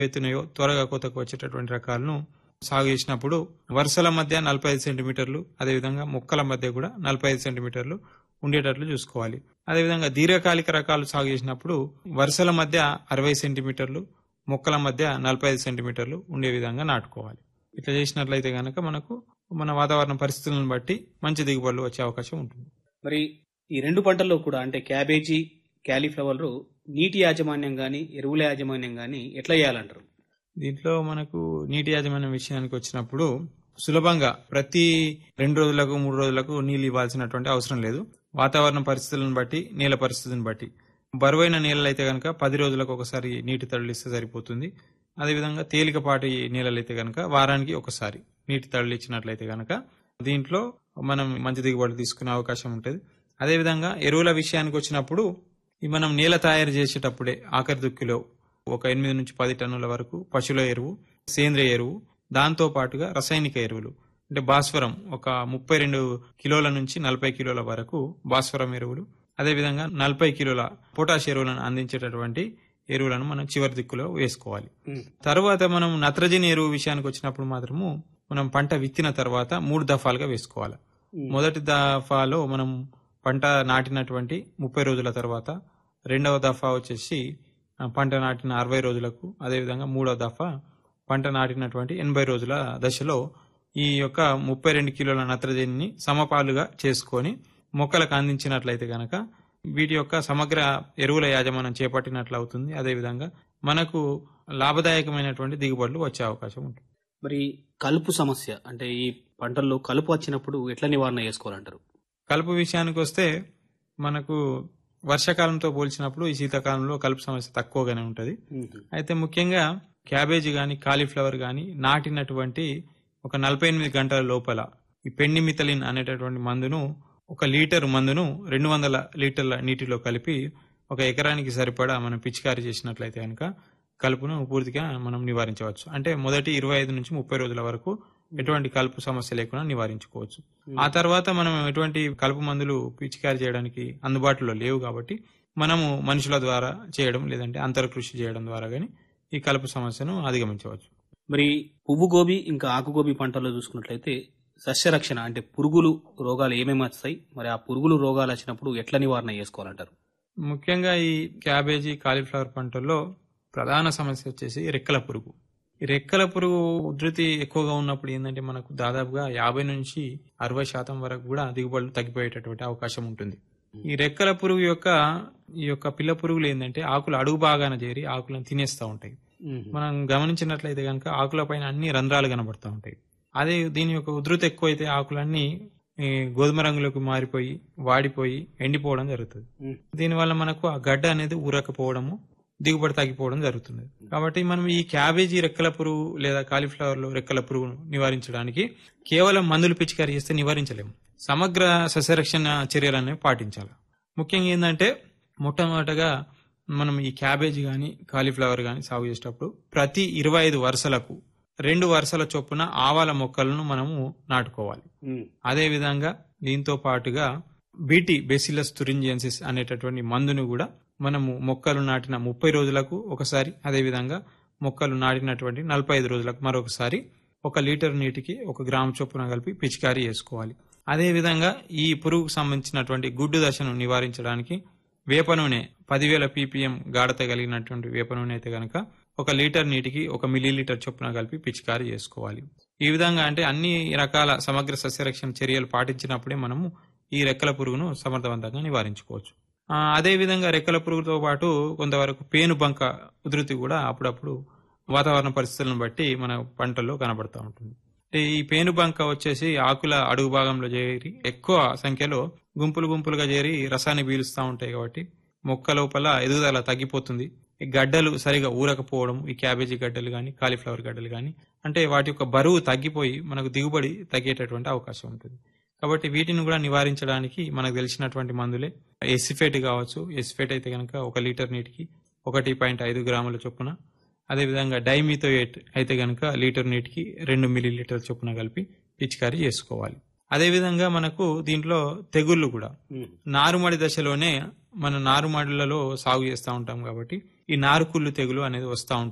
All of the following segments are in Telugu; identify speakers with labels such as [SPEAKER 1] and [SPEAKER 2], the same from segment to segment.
[SPEAKER 1] ఎత్తునయో త్వరగా కోతకు వచ్చేటటువంటి రకాలను సాగు చేసినప్పుడు వరుసల మధ్య నలభై ఐదు సెంటీమీటర్లు అదేవిధంగా మొక్కల మధ్య కూడా నలభై ఐదు సెంటీమీటర్లు ఉండేటట్లు చూసుకోవాలి అదేవిధంగా దీర్ఘకాలిక రకాలు సాగు చేసినప్పుడు వరుసల మధ్య అరవై సెంటీమీటర్లు మొక్కల మధ్య నలభై ఐదు సెంటీమీటర్లు ఉండే విధంగా నాటుకోవాలి ఇట్లా చేసినట్లయితే గనక మనకు మన వాతావరణ పరిస్థితులను బట్టి మంచి దిగుబడులు వచ్చే అవకాశం ఉంటుంది
[SPEAKER 2] మరి ఈ రెండు పంటల్లో కూడా అంటే క్యాబేజీ క్యాలీఫ్లవర్ నీటి యాజమాన్యం గాని ఎరువుల యాజమాన్యం గాని ఎట్లా చేయాలంటారు
[SPEAKER 1] దీంట్లో మనకు నీటి యాజమాన్యం విషయానికి వచ్చినప్పుడు సులభంగా ప్రతి రెండు రోజులకు మూడు రోజులకు నీళ్లు ఇవ్వాల్సినటువంటి అవసరం లేదు వాతావరణ పరిస్థితులను బట్టి నేల పరిస్థితిని బట్టి బరువైన నేలలు అయితే కనుక పది రోజులకు ఒకసారి నీటి తడులు ఇస్తే సరిపోతుంది అదేవిధంగా తేలికపాటి నేలలు అయితే కనుక వారానికి ఒకసారి నీటి తడులు ఇచ్చినట్లయితే కనుక దీంట్లో మనం మంచి దిగుబడి తీసుకునే అవకాశం ఉంటుంది అదేవిధంగా ఎరువుల విషయానికి వచ్చినప్పుడు ఈ మనం నేల తయారు చేసేటప్పుడే ఆఖరి దుక్కిలో ఒక ఎనిమిది నుంచి పది టన్నుల వరకు పశువుల ఎరువు సేంద్రియ ఎరువు దాంతో పాటుగా రసాయనిక ఎరువులు అంటే భాస్వరం ఒక ముప్పై రెండు కిలోల నుంచి నలభై కిలోల వరకు భాస్వరం ఎరువులు అదేవిధంగా నలభై కిలోల పొటాష్ ఎరువులను అందించేటటువంటి ఎరువులను మనం చివరి దిక్కులో వేసుకోవాలి తర్వాత మనం నత్రజని ఎరువు విషయానికి వచ్చినప్పుడు మాత్రము మనం పంట విత్తిన తర్వాత మూడు దఫాలుగా వేసుకోవాలి మొదటి దఫాలో మనం పంట నాటినటువంటి ముప్పై రోజుల తర్వాత రెండవ దఫా వచ్చేసి ఆ, పంట నాటిన అరవై రోజులకు అదేవిధంగా మూడవ దఫా పంట నాటినటువంటి ఎనభై రోజుల దశలో ఈ యొక్క ముప్పై రెండు కిలోల నత్రజనిని సమపాలుగా చేసుకొని మొక్కలకు అందించినట్లయితే గనక వీటి యొక్క సమగ్ర ఎరువుల యాజమాన్యం చేపట్టినట్లు అవుతుంది అదేవిధంగా మనకు లాభదాయకమైనటువంటి దిగుబడులు వచ్చే అవకాశం ఉంటుంది
[SPEAKER 2] మరి కలుపు సమస్య అంటే ఈ పంటల్లో కలుపు వచ్చినప్పుడు ఎట్లా నివారణ చేసుకోవాలంటారు
[SPEAKER 1] కలుపు విషయానికి వస్తే మనకు వర్షాకాలంతో పోల్చినప్పుడు ఈ శీతాకాలంలో కలుపు సమస్య తక్కువగానే ఉంటుంది అయితే ముఖ్యంగా క్యాబేజీ గాని కాలీఫ్లవర్ గాని నాటినటువంటి ఒక నలభై ఎనిమిది గంటల లోపల ఈ పెండిమిథలిన్ అనేటటువంటి మందును ఒక లీటర్ మందును రెండు వందల లీటర్ల నీటిలో కలిపి ఒక ఎకరానికి సరిపడా మనం పిచికారీ చేసినట్లయితే కనుక కలుపును పూర్తిగా మనం నివారించవచ్చు అంటే మొదటి ఇరవై ఐదు నుంచి ముప్పై రోజుల వరకు ఎటువంటి కలుపు సమస్య లేకుండా నివారించుకోవచ్చు ఆ తర్వాత మనం ఎటువంటి కలుపు మందులు పిచికారీ చేయడానికి అందుబాటులో లేవు కాబట్టి మనము మనుషుల ద్వారా చేయడం లేదంటే అంతర కృషి చేయడం ద్వారా గానీ ఈ కలుపు సమస్యను అధిగమించవచ్చు
[SPEAKER 2] మరి పువ్వు గోబీ ఇంకా ఆకు గోబీ పంటల్లో చూసుకున్నట్లయితే సస్యరక్షణ అంటే పురుగులు రోగాలు ఏమేమి వస్తాయి మరి ఆ పురుగులు రోగాలు వచ్చినప్పుడు ఎట్లా నివారణ చేసుకోవాలంటారు
[SPEAKER 1] ముఖ్యంగా ఈ క్యాబేజీ కాలీఫ్లవర్ పంటల్లో ప్రధాన సమస్య వచ్చేసి రెక్కల పురుగు ఈ రెక్కల పురుగు ఉధృతి ఎక్కువగా ఉన్నప్పుడు ఏంటంటే మనకు దాదాపుగా యాభై నుంచి అరవై శాతం వరకు కూడా దిగుబడులు తగ్గిపోయేటటువంటి అవకాశం ఉంటుంది ఈ రెక్కల పురుగు యొక్క ఈ యొక్క పిల్ల పురుగులు ఏంటంటే ఆకులు అడుగు భాగాన చేరి ఆకులను తినేస్తూ ఉంటాయి మనం గమనించినట్లయితే కనుక ఆకుల పైన అన్ని రంధ్రాలు కనబడుతూ ఉంటాయి అదే దీని యొక్క ఉధృతి ఎక్కువైతే ఆకులన్నీ ఈ, గోధుమ రంగులోకి మారిపోయి వాడిపోయి ఎండిపోవడం జరుగుతుంది దీనివల్ల మనకు ఆ గడ్డ అనేది ఊరకపోవడము దిగుబడి తగ్గిపోవడం జరుగుతుంది కాబట్టి మనం ఈ క్యాబేజీ రెక్కల పురుగు లేదా కాలీఫ్లవర్ లో రెక్కల పురుగును నివారించడానికి కేవలం మందులు పిచికారీ చేస్తే నివారించలేము సమగ్ర సస్యరక్షణ చర్యలనేవి పాటించాలి ముఖ్యంగా ఏంటంటే మొట్టమొదటగా మనం ఈ క్యాబేజీ గాని కాలీఫ్లవర్ గాని సాగు చేసేటప్పుడు ప్రతి ఇరవై ఐదు వరుసలకు రెండు వరుసల చొప్పున ఆవాల మొక్కలను మనము నాటుకోవాలి అదే విధంగా దీంతో పాటుగా బీటీ బెసిలస్ తురింజియన్సిస్ అనేటటువంటి మందును కూడా మనము మొక్కలు నాటిన ముప్పై రోజులకు ఒకసారి అదే విధంగా మొక్కలు నాటినటువంటి నలభై ఐదు రోజులకు మరొకసారి ఒక లీటర్ నీటికి ఒక గ్రాము చొప్పున కలిపి పిచికారీ చేసుకోవాలి అదే విధంగా ఈ పురుగుకు సంబంధించినటువంటి గుడ్డు దశను నివారించడానికి వేప నూనె పదివేల పీపీఎం గాఢత కలిగినటువంటి వేప నూనె అయితే గనక ఒక లీటర్ నీటికి ఒక మిల్లీ లీటర్ చొప్పున కలిపి పిచికారీ చేసుకోవాలి ఈ విధంగా అంటే అన్ని రకాల సమగ్ర సస్యరక్షణ చర్యలు పాటించినప్పుడే మనము ఈ రెక్కల పురుగును సమర్థవంతంగా నివారించుకోవచ్చు ఆ, అదే విధంగా రెక్కల పురుగుతో పాటు కొంతవరకు పేను బంక ఉధృతి కూడా అప్పుడప్పుడు వాతావరణ పరిస్థితులను బట్టి మన పంటల్లో కనబడతా ఉంటుంది అంటే ఈ పేను బంక వచ్చేసి ఆకుల అడుగు భాగంలో చేరి ఎక్కువ సంఖ్యలో గుంపులు గుంపులుగా చేరి రసాన్ని పీలుస్తూ ఉంటాయి కాబట్టి మొక్క లోపల ఎదుగుదల తగ్గిపోతుంది ఈ గడ్డలు సరిగా ఊరకపోవడం ఈ క్యాబేజీ గడ్డలు కానీ కాలీఫ్లవర్ గడ్డలు కానీ అంటే వాటి యొక్క బరువు తగ్గిపోయి మనకు దిగుబడి తగ్గేటటువంటి అవకాశం ఉంటుంది కాబట్టి వీటిని కూడా నివారించడానికి మనకు తెలిసినటువంటి మందులే ఎసిఫేట్ కావచ్చు ఎసిఫేట్ అయితే కనుక ఒక లీటర్ నీటికి ఒకటి పాయింట్ ఐదు గ్రాముల చొప్పున అదేవిధంగా డైమిథోయేట్ అయితే గనుక లీటర్ నీటికి రెండు మిల్లీ లీటర్ చొప్పున కలిపి పిచికారీ చేసుకోవాలి అదేవిధంగా మనకు దీంట్లో తెగుళ్ళు కూడా నారుమడి దశలోనే మన నారుమడులలో సాగు చేస్తూ ఉంటాం కాబట్టి ఈ నారుకుళ్ళు తెగులు అనేది వస్తూ ఉంటది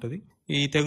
[SPEAKER 1] ఈ తెగులు